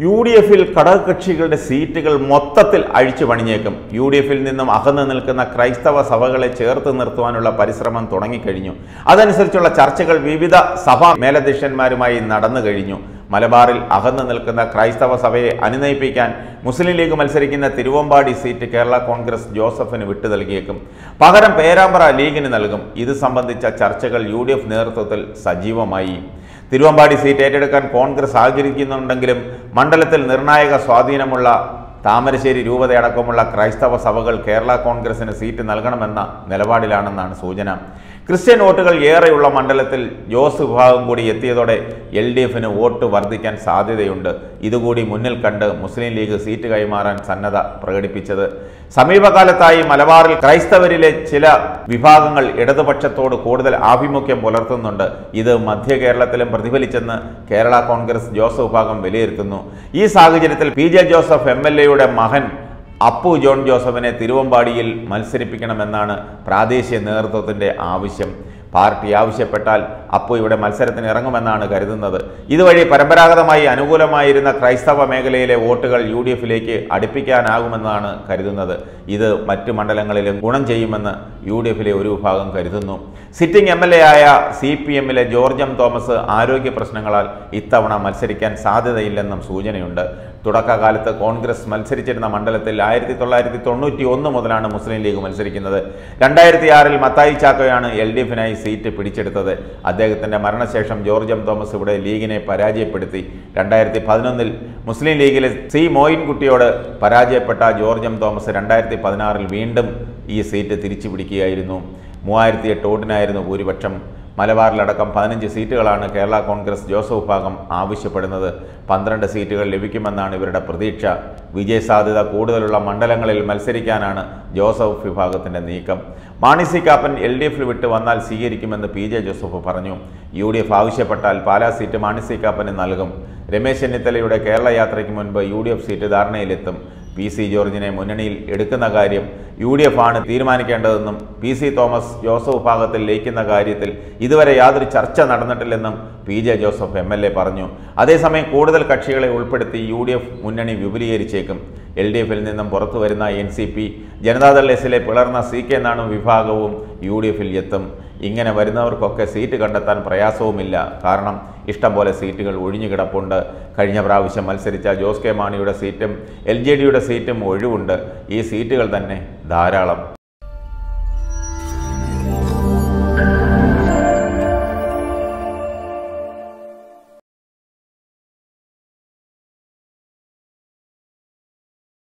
U D എഫിൽ ഘടകകക്ഷികളുടെ സീറ്റുകൾ മൊത്തത്തിൽ അഴിച്ചു പണിഞ്ഞേക്കും യു ഡി എഫിൽ നിന്നും അകന്നു നിൽക്കുന്ന ക്രൈസ്തവ സഭകളെ ചേർത്ത് നിർത്തുവാനുള്ള പരിശ്രമം തുടങ്ങിക്കഴിഞ്ഞു അതനുസരിച്ചുള്ള ചർച്ചകൾ വിവിധ സഭാ മേലധ്യക്ഷന്മാരുമായി നടന്നു കഴിഞ്ഞു മലബാറിൽ അകന്നു നിൽക്കുന്ന ക്രൈസ്തവ സഭയെ അനുനയിപ്പിക്കാൻ മുസ്ലിം ലീഗ് മത്സരിക്കുന്ന തിരുവമ്പാടി സീറ്റ് കേരള കോൺഗ്രസ് ജോസഫിന് വിട്ടു നൽകിയേക്കും പകരം പേരാമ്പ്ര ലീഗിന് നൽകും ഇത് സംബന്ധിച്ച ചർച്ചകൾ യു നേതൃത്വത്തിൽ സജീവമായി തിരുവമ്പാടി സീറ്റ് ഏറ്റെടുക്കാൻ കോൺഗ്രസ് ആഗ്രഹിക്കുന്നുണ്ടെങ്കിലും മണ്ഡലത്തിൽ നിർണായക സ്വാധീനമുള്ള താമരശ്ശേരി രൂപതയടക്കമുള്ള ക്രൈസ്തവ സഭകൾ കേരള കോൺഗ്രസിന് സീറ്റ് നൽകണമെന്ന നിലപാടിലാണെന്നാണ് സൂചന ക്രിസ്ത്യൻ വോട്ടുകൾ ഏറെയുള്ള മണ്ഡലത്തിൽ ജോസ് വിഭാഗം കൂടി എത്തിയതോടെ എൽ ഡി എഫിന് വോട്ട് വർദ്ധിക്കാൻ സാധ്യതയുണ്ട് ഇതുകൂടി മുന്നിൽ കണ്ട് മുസ്ലിം ലീഗ് സീറ്റ് കൈമാറാൻ സന്നദ്ധ പ്രകടിപ്പിച്ചത് സമീപകാലത്തായി മലബാറിൽ ക്രൈസ്തവരിലെ ചില വിഭാഗങ്ങൾ ഇടതുപക്ഷത്തോട് കൂടുതൽ ആഭിമുഖ്യം പുലർത്തുന്നുണ്ട് ഇത് മധ്യ കേരളത്തിലും പ്രതിഫലിച്ചെന്ന് കേരള കോൺഗ്രസ് ജോസഫ് വിഭാഗം വിലയിരുത്തുന്നു ഈ സാഹചര്യത്തിൽ P J Joseph M L എയുടെ മകൻ അപ്പു ജോൺ ജോസഫിനെ തിരുവമ്പാടിയിൽ മത്സരിപ്പിക്കണമെന്നാണ് പ്രാദേശിക നേതൃത്വത്തിൻ്റെ ആവശ്യം പാർട്ടി ആവശ്യപ്പെട്ടാൽ അപ്പു ഇവിടെ മത്സരത്തിന് ഇറങ്ങുമെന്നാണ് കരുതുന്നത് ഇതുവഴി പരമ്പരാഗതമായി അനുകൂലമായിരുന്ന ക്രൈസ്തവ മേഖലയിലെ വോട്ടുകൾ യു ഡി എഫിലേക്ക് അടുപ്പിക്കാനാകുമെന്നാണ് കരുതുന്നത് ഇത് മറ്റു മണ്ഡലങ്ങളിലും ഗുണം ചെയ്യുമെന്ന് യു ഡി എഫിലെ ഒരു വിഭാഗം കരുതുന്നു സിറ്റിംഗ് എം എൽ എ ആയ സി പി എമ്മിലെ ജോർജ് എം തോമസ് ആരോഗ്യ പ്രശ്നങ്ങളാൽ ഇത്തവണ മത്സരിക്കാൻ സാധ്യതയില്ലെന്നും സൂചനയുണ്ട് തുടക്കകാലത്ത് കോൺഗ്രസ് മത്സരിച്ചിരുന്ന മണ്ഡലത്തിൽ ആയിരത്തി തൊള്ളായിരത്തി തൊണ്ണൂറ്റി ഒന്ന് മുതലാണ് മുസ്ലിം ലീഗ് മത്സരിക്കുന്നത് രണ്ടായിരത്തി ആറിൽ മത്തായി ചാക്കോയാണ് എൽ ഡി എഫിനായി സീറ്റ് പിടിച്ചെടുത്തത് അദ്ദേഹത്തിന്റെ മരണശേഷം ജോർജ് എം തോമസ് ഇവിടെ ലീഗിനെ പരാജയപ്പെടുത്തി രണ്ടായിരത്തി പതിനൊന്നിൽ മുസ്ലിം ലീഗിലെ സി മോയിൻകുട്ടിയോട് പരാജയപ്പെട്ട ജോർജ് എം തോമസ് രണ്ടായിരത്തി പതിനാറിൽ വീണ്ടും ഈ സീറ്റ് തിരിച്ചു പിടിക്കുകയായിരുന്നു മൂവായിരത്തി എട്ട് വോട്ടിനായിരുന്നു ഭൂരിപക്ഷം മലബാറിലടക്കം പതിനഞ്ച് സീറ്റുകളാണ് കേരള കോൺഗ്രസ് ജോസഫ് വിഭാഗം ആവശ്യപ്പെടുന്നത് പന്ത്രണ്ട് സീറ്റുകൾ ലഭിക്കുമെന്നാണ് ഇവരുടെ പ്രതീക്ഷ വിജയസാധ്യത കൂടുതലുള്ള മണ്ഡലങ്ങളിൽ മത്സരിക്കാനാണ് ജോസഫ് വിഭാഗത്തിന്റെ നീക്കം Mani C Kappan L D എഫിൽ വിട്ട് വന്നാൽ സ്വീകരിക്കുമെന്ന് പി ജെ ജോസഫ് പറഞ്ഞു യു ഡി എഫ് ആവശ്യപ്പെട്ടാൽ പാലാ സീറ്റ് മാണി സി കാപ്പന് നൽകും രമേശ് ചെന്നിത്തലയുടെ കേരള യാത്രയ്ക്ക് മുൻപ് യു ഡി എഫ് സീറ്റ് ധാരണയിലെത്തും പി സി ജോർജിനെ മുന്നണിയിൽ എടുക്കുന്ന കാര്യം യു ഡി എഫ് ആണ് തീരുമാനിക്കേണ്ടതെന്നും പി സി തോമസ് ജോസഫ് വിഭാഗത്തിൽ ലയിക്കുന്ന കാര്യത്തിൽ ഇതുവരെ യാതൊരു ചർച്ച നടന്നിട്ടില്ലെന്നും P J Joseph M L A പറഞ്ഞു അതേസമയം കൂടുതൽ കക്ഷികളെ ഉൾപ്പെടുത്തി യു ഡി എഫ് മുന്നണി വിപുലീകരിച്ചേക്കും എൽ ഡി എഫിൽ നിന്നും പുറത്തു വരുന്ന എൻ സി പി ജനതാദൾ എസിലെ പിളർന്ന സി കെ നാണു വിഭാഗവും യു ഡി എഫിൽ എത്തും ഇങ്ങനെ വരുന്നവർക്കൊക്കെ സീറ്റ് കണ്ടെത്താൻ പ്രയാസവുമില്ല കാരണം ഇഷ്ടം പോലെ സീറ്റുകൾ ഒഴിഞ്ഞു കിടപ്പുണ്ട് കഴിഞ്ഞ പ്രാവശ്യം മത്സരിച്ച ജോസ് കെ മാണിയുടെ സീറ്റും എൽ ജെ ഡിയുടെ സീറ്റും ഒഴിവുണ്ട് ഈ സീറ്റുകൾ തന്നെ ധാരാളം